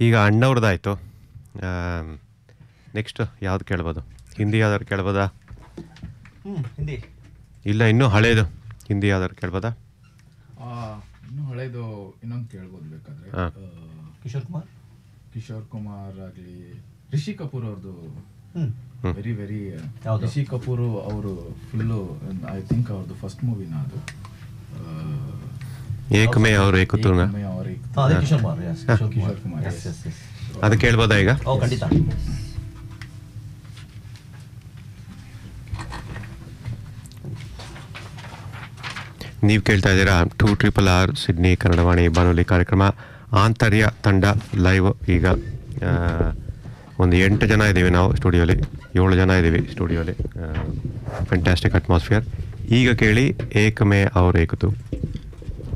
ಈಗ ಅಣ್ಣವ್ರದ್ದಾಯಿತು ನೆಕ್ಸ್ಟ್ ಯಾವ್ದು ಕೇಳ್ಬೋದು ಹಿಂದಿ ಯಾವ್ದಾದ್ರು ಕೇಳ್ಬೋದಾ ಹ್ಞೂ ಹಿಂದಿ ಇಲ್ಲ ಇನ್ನೂ ಹಳೇದು ಹಿಂದಿ ಯಾವ್ದಾದ್ರು ಕೇಳ್ಬೋದಾ ಆ, ಇನ್ನು ಹಳೇದು ಇನ್ನೊಂದು ಕೇಳ್ಬೋದು ಬೇಕಾದ್ರೆ ಹಾ. ಆ, ಕಿಶೋರ್ ಕುಮಾರ್ ಕಿಶೋರ್ ಕುಮಾರ್ ಆಗಲಿ ರಿಷಿ ಕಪೂರ್ ಅವ್ರದ್ದು ಹ್ಞೂ ವೆರಿ ವೆರಿ ಯಾವ್ದು? ರಿಷಿ ಕಪೂರ್ ಅವರು ಫುಲ್ಲು ಐ ಥಿಂಕ್ ಅವ್ರದ್ದು ಫಸ್ಟ್ ಮೂವಿನ ಅದು ಏಕಮೇ ಅವ್ರು ಏಕತೂನ ಏಕಮೇ ಅವ್ರ ಏಕ- ಅದೇ Kishore Kumar yes Kishore Kishore Kumar Kumar, yes yes. Yes yes ಅದು ಕೇಳ್ಬೋದಾ ಈಗ ಓ ಖಂಡಿತ ನೀವು ಕೇಳ್ತಾ ಇದ್ದೀರಾ two triple R Sydney Kannadavani ಬಾನುಲಿ ಕಾರ್ಯಕ್ರಮ ಆಂತರ್ಯ ತಂಡ ಲೈವ್ ಈಗ ಆ, ಒಂದು ಎಂಟು ಜನ ಇದ್ದೀವಿ ನಾವು ಸ್ಟುಡಿಯೋಲಿ ಏಳು ಜನ ಇದ್ದೀವಿ ಸ್ಟುಡಿಯೋಲಿ ಫ್ಯಾಂಟಾಸ್ಟಿಕ್ ಅಟ್ಮಾಸ್ಫಿಯರ್ ಈಗ ಕೇಳಿ ಏಕಮೇ ಅವ್ರ ಏಕತು